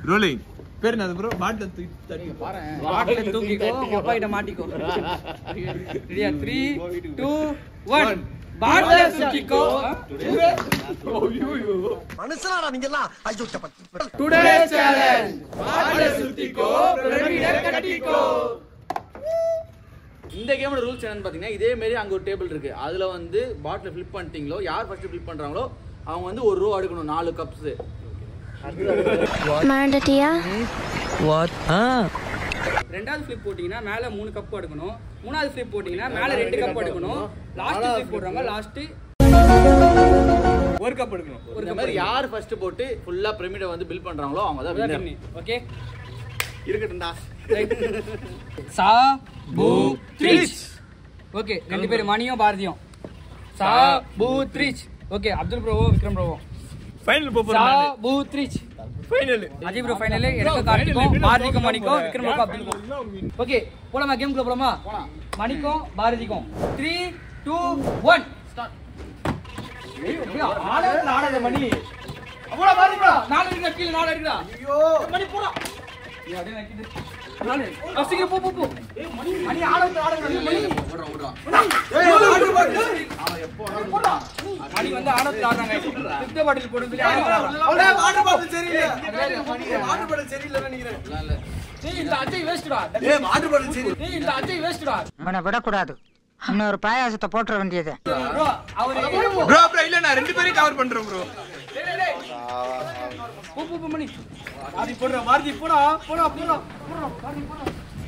Rolling பேர் என்னது bro பாட்டில் தூக்கி தட்டி பாட்டில தூக்கிக்கோ உங்க அப்பா கிட்ட மாட்டிக்கோ ரெடியா த்ரீ டூ ஒன் பாட்டில தூக்கிக்கோ மனுஷனாடா நீங்க எல்லாம் ஐயோ டுடே சேலஞ்ச் பாட்டில சுத்திக்கோ பிரமிட கட்டிக்கோ இந்த கேமோட ரூல்ஸ் என்னன்னு பாத்தீங்கன்னா இதே மாதிரி அங்க ஒரு டேபிள் இருக்கு அதுல வந்து பாட்டில் ஃபிளிப் பண்ணிட்டீங்களோ யார் ஃபர்ஸ்ட் ஃபிளிப் பண்றாங்களோ அவங்க வந்து ஒரு ரூ எடுக்கணும் நாலு கப்ஸ் மறந்துட்டியா ரெண்டாவது ஃபிளிப் போட்டீங்கன்னா மேல மூணு கப் எடுக்கணும் மூணாவது ஃபிளிப் போட்டீங்கன்னா மேல ரெண்டு கப் எடுக்கணும் லாஸ்ட் ஃபிளிப் போடுறாங்க லாஸ்ட் ஒரு கப் எடுக்கணும் ஒரு இந்த மாதிரி யார் ஃபர்ஸ்ட் போட்டு ஃபுல்லா பிரமிட வந்து பில் பண்றாங்களோ அவங்க தான் winner. ஓகே இருக்கட்டும்டா சா பூ த்ரிச் ஓகே ரெண்டு பேரும் மணியும் பாரதியும் சா பூ த்ரிச் ஓகே அப்துல் ப்ரோவோ விக்ரம் ப்ரோவோ ஃபைனல் சா போறோம் பூ த்ரிச் ஃபைனல் அஜய் ப்ரோ ஃபைனல் எனக்கு கார்த்திக்கும் பாரதிக்கும் மணிக்கும் விக்ரம் ப்ரோக்கும் அப்துல் ஓகே போலாமா கேம்குள்ள போலாமா மணிக்கும் பாரதிக்கும் த்ரீ டூ ஒன் ஆடாத மணி போடா பாரதி போடா நாலு இருக்குடா கீழே நாலு இருக்குடா ஐயோ மணி போடா ஏய், அப்படியே நக்கிட்டு. நாலு. ஆ, சீக்கிரம் போ போ போ மணி ஆடத்து ஆடத்து மணி மணி வந்து ஆடத்துல ஆடுறாங்க சித்த பாட்டில் போடுறது சொல்லி ஆடுறாங்க. வாட்டர் பாட்டில் சரியில்லை வாட்டர் பாட்டில் சரியில்லை நினைக்கிறேன் டேய், இந்த அஜய் வேஸ்ட்டுடா ஏ வாட்டர் பாட்டில் சரி டேய், இந்த அஜய் வேஸ்ட்டுடா இவனை விடக்கூடாது இன்னொரு பாயாசத்தை போட்டுற வேண்டியது ப்ரோ அவரு ப்ரோ ப்ரோ இல்ல நான் ரெண்டு பேரையும் கவர் பண்றேன் ப்ரோ போ போ போ மணி பாரதி போடுறா பாரதி போடா போடா போடா போடா பாரதி போடா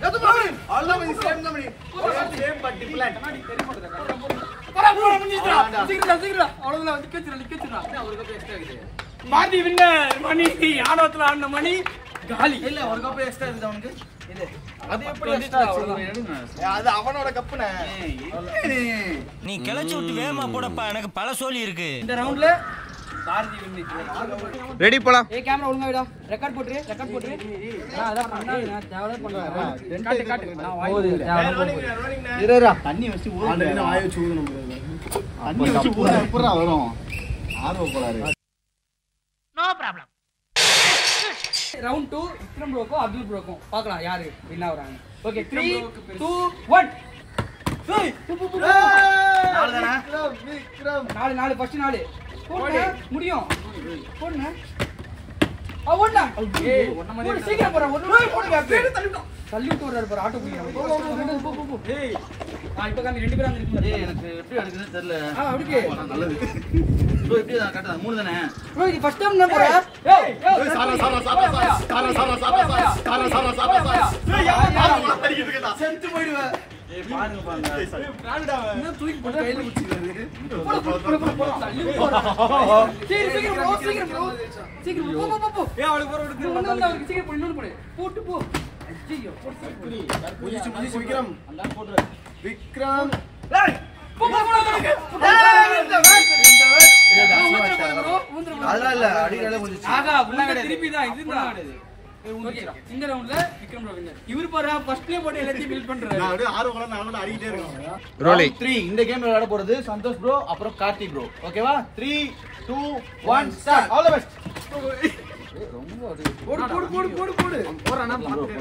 போடா போடா முடிஞ்சிடா சீக்கிரம் சீக்கிரம் அவ்வளவுதான் வந்து கேச்சுடா நிக்கச்சுடா ஒரு கப் எக்ஸ்ட்ரா இருக்குது பாரதி வின்னர் மணி ஆணவத்துல ஆடின மணி காலி இல்ல ஒரு கப் எக்ஸ்ட்ரா இருக்குது அவனுக்கு அது எப்படி எக்ஸ்ட்ரா அது அவனோட கப்புனே நீ கிளச்சி விட்டு வேகமா போடப்பா எனக்கு பல சோலி இருக்கு இந்த ரவுண்ட்ல பாரதி வின்னர் ரெடி போலாம் ஏய் கேமரா ஒழுங்கா விடா ரெக்கார்ட் போட்டுரு ரெக்கார்ட் போட்டுரு நான் அதான் பண்ணா நான் தேவலை பண்ணுவேன் காட்டு காட்டு நான் வாய் தேவலை தண்ணி வச்சு ஊறணும் வாய வச்சு ஊறணும் தண்ணி வச்சு ஊற எப்படா வரும் ஆர்வ போறாரு ரவுண்ட் டூ விக்ரம் ப்ரோக்கும் அப்துல் ப்ரோக்கும் பார்க்கலாம் யாரு வின் ஆகுறாங்க ஓகே த்ரீ டூ ஒன் நாலு நாலு ஃபர்ஸ்ட் நாலு போடு முடியும் போடுங்க ஆ ஓடுனா ஏய் போடு சீக்கிரம் போறா ஒரு போடுங்க தள்ளி விட்டு வர்றாரு பாரு ஆட்டோ பிடிக்கிறாங்க போ போ போ ஏய் ஆ இப்போ காமி ரெண்டு பேரும் அங்க இருக்கீங்க ஏய் எனக்கு எப்படி எடுக்குதுன்னு தெரியல ஆ அப்படியே நல்லது ப்ரோ எப்படி தான் கரெக்டா மூணு தானே ப்ரோ இது ஃபர்ஸ்ட் டைம் நான் போறேன் ஏய் ஏய் சாரா சாரா சாரா சாரா சாரா சாரா சாரா சாரா சாரா சாரா சாரா செத்து போயிடுவேன் இன்னும் தூக்கி போட்டு கையில பிடிச்சிக்கிறாரு. போடு, போடு, போடு, போடு, போடு. தள்ளி போடா. சரி, சீக்கிரம் bro, சீக்கிரம் bro. சீக்கிரம் போ, போ, போ, போ. இன்னும் ஒண்ணு தான் இருக்கு. சீக்கிரம் போ, இன்னொன்னு போடு. போட்டு போ. ஐயையோ, போடு, சீக்கிரம் போடு. புதிச்சு புதிச்சு விக்ரம் விக்ரம் போ, போ, போடா, போடா. ஊந்துற போது bro, ஊந்துற போது. அதெல்லாம் இல்ல அடிக்கல கொஞ்சம் ஆகா, உள்ள திருப்பி தான், இதுதான். Okay, இந்த ரவுண்ட்ல விக்ரம் bro winner. இவரு பாரு ஃபர்ஸ்ட்லயே போட்டு எல்லாத்தையும் பில்ட் பண்றாரு நான் அப்படியே ஆர்வம் கூட நான் அடிக்கிட்டே இருக்கேன் ரோலிங் த்ரீ இந்த கேம் விளையாட போறது சந்தோஷ் ப்ரோ அப்புறம் கார்த்தி ப்ரோ ஓகேவா three two one start all the best போடு போடு போடு போடு போடு போறானா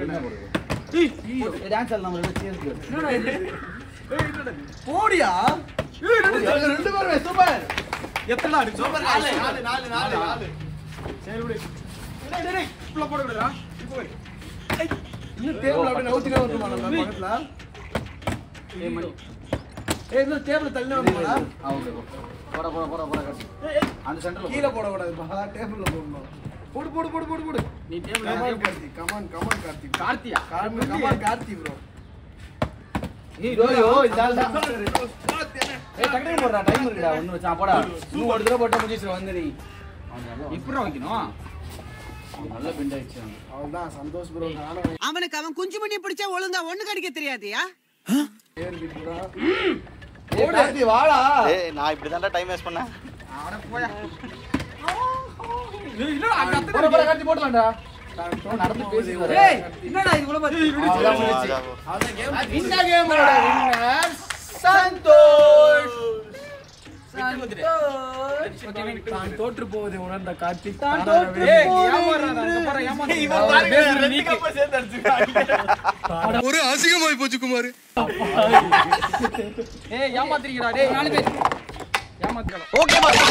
டான்ஸ் ஆடலாம் நம்ம ரெண்டு சேர்ந்து போடியா ரெண்டு பேருமே சூப்பர் எத்தனை அடி சூப்பர் நாலு நாலு நாலு நாலு நாலு சரி விடு டேய், டேய், டேய், உள்ள போட விடுடா இப்போ வை. ஏய், இன்னும் டேபிள் அப்படியே நவுத்தினா வருமா நம்ம பக்கத்துல ஏய் மணி ஏய் இன்னும் டேபிள் தள்ளி வருமாடா போட போட போட போட கார்த்தி அந்த சென்டர்ல கீழே போட கூடாது டேபிள்ல போடணும் போடு போடு போடு போடு போடு நீ table come on Karthi come on come on Karthi கார்த்தியா கமான் கமான் கார்த்தி ப்ரோ ஹீரோயோ இந்த ஆள் தான் ஏய் டக்கு போடுறா டைம் இருக்குடா ஒண்ணு வச்சா போடா இன்னும் ஒரு தடவை போட்டா முடிஞ்சிச்சு வந்து நீ இப்படி வைக்கணும் அவன் நல்ல பிண்ட் ஆயிடுச்சு அவன். அவன்தான் சந்தோஷ் ப்ரோ நானும் அவனுக்கு அவன் குஞ்சு மணி பிடிச்சா ஒழுங்கா ஒண்ணு கடிக்க தெரியாதியா ஏய் கார்த்தி வாடா ஏய் நான் இப்படி தான்டா டைம் வேஸ்ட் பண்ணேன் போட போட கார்த்தி போடலாம்டா நடந்து பேசுறாரு ஏய் என்னடா இது இவ்வளவு பாத்து அவ்வளவுதான் முடிஞ்சுச்சு. ஆ, இந்த கேமோட வின்னர் சந்தோஷ் தான் தோற்று போவதை உணர்ந்த கார்த்திக் தான் தானாகவே தோற்று ஏய், ஏமாறாத, அங்க பாரு, ஏமாந்து ஒரு அசிங்கமாய் போச்சு குமார் ஏய் ஏமாத்துறீங்கடா டேய் நாலு பேர் ஏமாத்துறோம் ஓகே பாஸ்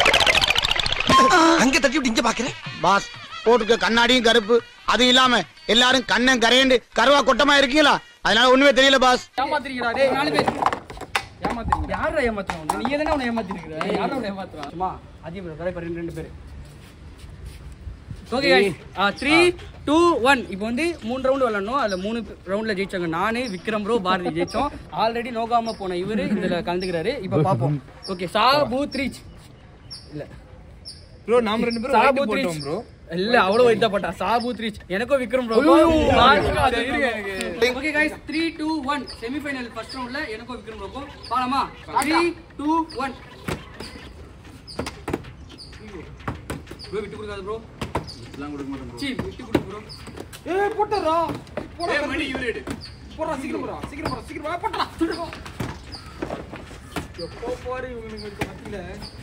அங்க தட்டி விட்டு இங்க பாக்குறேன் பாஸ் போட்டுக்க கண்ணாடியும் கருப்பு அது இல்லாம எல்லாரும் கண்ணன் கரையண்டு கருவா கொட்டமா இருக்கீங்களா அதனால ஒண்ணுமே தெரியல பாஸ் ஏமாத்துறீங்கடா டேய் நாலு பேர் ஏமாத்துறீங்க யாரா ஏமாத்துறோம் நீ தானே அவனை ஏமாத்திருக்கிற யாரா அவனை ஏமாத்துறா சும்மா அஜீப் தலை பாரு ரெண்டு பேர் ஓகே த்ரீ டூ ஒன் இப்போ வந்து மூணு ரவுண்டு விளாடணும் அதில் மூணு ரவுண்டில் ஜெயிச்சாங்க நானு விக்ரம் ப்ரோ பாரதி ஜெயிச்சோம் ஆல்ரெடி நோகாம போன இவர் இதில் கலந்துக்கிறாரு இப்போ பார்ப்போம் ஓகே சா பூத் ரீச் இல்லை ப்ரோ நாம ரெண்டு பேரும் சா white பூத் போட்டோம் ரீச் ப்ரோ இல்ல அவ்வளவு வைத்தா போட்டா சா பூத் ரீச் எனக்கும் Vikram bro okay guys 3 2 1 semifinal first ரவுண்ட்ல எனக்கும் விக்ரம் ப்ரோக்கும் பாலாமா 3 2 1 ப்ரோ விட்டு கொடுக்காத ப்ரோ எல்லாம் கொடுக்க மாட்டேன் சி விட்டு கொடு ப்ரோ ஏய் போட்டறா போடா மணி யூரேட் போடா சீக்கிரம் போடா சீக்கிரம் போடா சீக்கிரம் வா போடா சுடுடா எப்போ பாரு இவங்களுக்கு இருக்க மத்தியில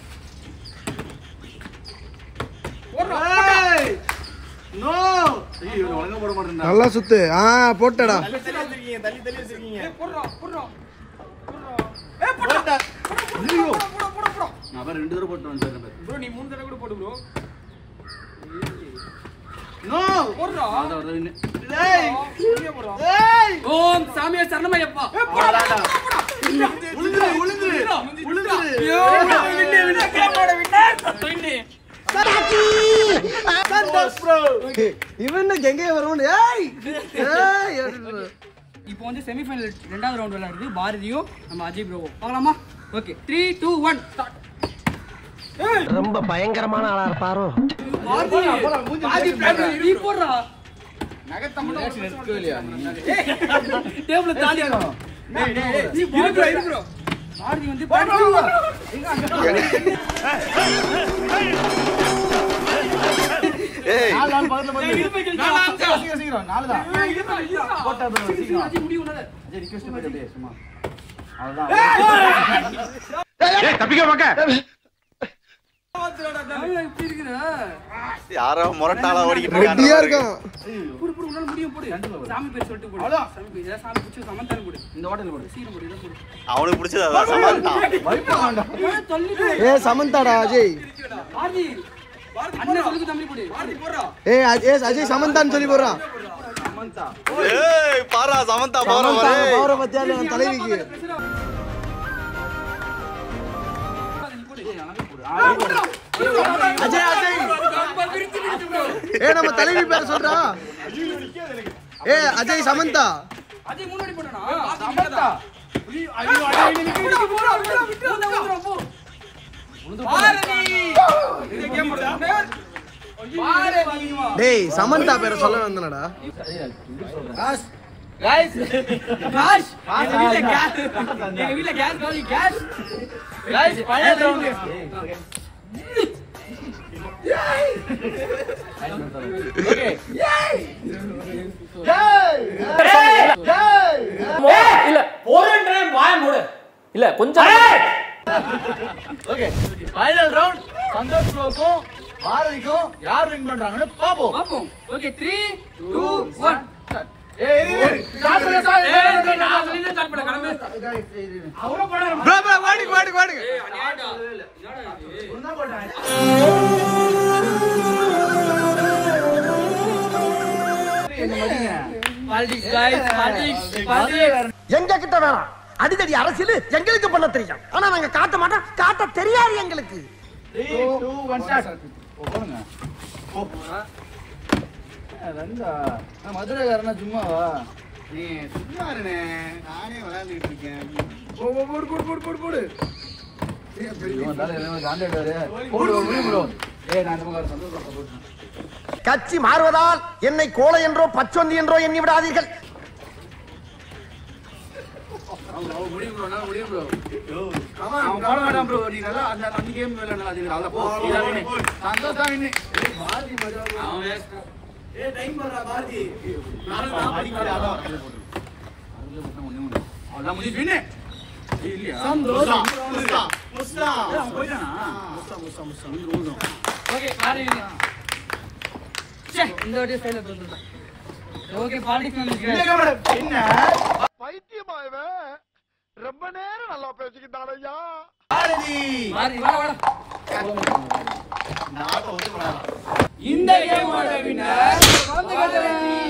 போடா நோ ஐயோ ஒழுங்கா போட மாட்டேன்டா நல்லா சுத்து ஆ போட்டடா ஏய் போடுறா போடுறா போடுறா ஏய் போடா ஐயோ போடா போடா போடா நான் வேற ரெண்டு தடவை போட்டு வந்துட்டேன் ப்ரோ நீ மூணு தடவை கூட போடு ப்ரோ நோ போடுறா அதான் வருது இன்னும். டேய் போடுறா டேய் ஓம் சாமியா சரணமையப்பா போடா உளுந்துரு உளுந்துரு உளுந்துரு ஐயோ வின்னு வின்னு கேமோட வின்னு வின்னு சந்தோஷ் ப்ரோ இவன் எங்கே வருவான் ஏய் ஏய் இப்போ வந்து செமிஃபைனல் ரெண்டாவது ரவுண்ட் விளையாடுது பாரதியும் நம்ம அஜய் ப்ரோவும் பார்க்கலாமா okay three two one start ரொம்ப பயங்கரமான ஆளா இருப்பாரோ பாரதி நீ போடுறா Reaction எடுக்கவே இல்லையா நீ? டேபிள்ல தாலி நீ போடுறா இரு பாரதி வந்து பாரதி ஏய் நாலு நாள் பக்கத்துல போய் இரு போய் கேளு. சீக்கிரம், சீக்கிரம், சீக்கிரம். நாலு தான். ஏய், இரு, இரு. போட்டா bro, சீக்கிரம். அஜய் முடியும் உன்னால. அஜய், request போயிட்டு அப்படியே, சும்மா. அவ்வளவுதான். ஏய், இப்படி இருக்கிற யாரோ முரட்டாளா ஓடிக்கிட்டு ரெடியா இருக்காங்க இருக்கான் போடு போடு உன்னால முடியும் போடு சாமி பேர் சொல்லிட்டு போடு சாமி பேர் ஏதாவது சாமி பிடிச்சி சமந்தான போடு இந்த hotel போடு. சீக்கிரம் போடு இதை போடு அவனுக்கு பிடிச்சது அதான் சமாளிட்டான் ஏய், தள்ளி போ. ஏ சமந்தாடா அஜய் பாரதி அண்ணன் சொல்லுக்கு தமிழ் போடு பாரதி போடுறா ஏ ஏ அஜய் சமந்தான்னு சொல்லி போறான் ஏய் பாரா சமந்தா பாரா சமந்தா வரே பவர பத்தியா தலைவிக்கு அஜய் அஜய் ஏ நம்ம தலைவி பேர் சொல்றா ஏ அஜய் சமந்தா அஜய் முன்னாடி போடணும் சமந்தா ஐயோ அடே நீ போடா போடா போடா போ பாரதி இது கேம் போடுடா பாரதி டேய் சமந்தா பேரை சொல்ல வந்தனடா காஷ் எங்க வீட்ல கேஸ் எங்க வீட்ல கேஸ் காலி gas guys final round okay இல்ல போறேன்றே வாய மூடு இல்ல கொஞ்சம் Okay. Final round. சந்தோஷ் ப்ரோக்கும் பாரதிக்கும் யார் வின் பண்றாங்கன்னு பாப்போம் பாப்போம் ஓகே 3 2 1 ஏய் இரு, இரு. Start பண்ணு, start பண்ணு. ஏய் நான் நான் சொல்லி ஸ்டார்ட் பண்ண கடமை அவரோ போறாரு ப்ரோ ப்ரோ வாடுங்க வாடுங்க வாடுங்க ஏய் அநியாயடா என்னடா இது ஒண்ணா போட்டாங்க. என்ன மதிங்க? பாலிடிக்ஸ் गाइस பாலிடிக்ஸ் பாலிடிக்ஸ் எங்க கிட்ட வேணாம் அடிதடி அரசியல் எங்களுக்கு பண்ண தெரியும் ஆனா நாங்க காட்ட மாட்டோம் காட்ட தெரியாது எங்களுக்கு Three, two, one, start. ஓ, போடுங்க. போ. ஏ, ரெண்டா? நான் மதுரைக்காரனா சும்மாவா நீ சும்மா இருண்ணே. நானே விளையாண்டுட்டு இருக்கேன் போ, போ, போடு போடு போடு போடு போடு இவன் தலை எல்லாம் காண்டாக்டாரு. போடு, போடு, போடு. ஏய், நான் இந்த பக்கம் சந்தோஷ் பக்கம் போட்டுறேன். கட்சி மாறுவதால் என்னை கோலை என்றோ பச்சொந்தி என்றோ எண்ணி விடாதீர்கள் அவன் அவன் முடியும் bro, நான் முடியும் bro. அவன் போட மாட்டான் bro. நீ நல்லா அந்த அந்த game விளையாடலாம். அது நல்லா போ. நீ தான் win. சந்தோஷ் தான் win. அவன் waste. அவ்வளவுதான் முடிஞ்சு win. ஏய், இல்லையா? ஏய், அவன் போயிட்டானா? ஓகே பாரு ச்சே, இந்த வாட்டியே சைடுல தோத்துட்டேன் ஓகே பாலிடிக்ஸ் இல்ல, கமல, என்ன பாரதி மாறி வா வா நாட்டை ஒத்துக்கூடாது இந்த கேமோட வின்னர் வந்து கட்டறேன்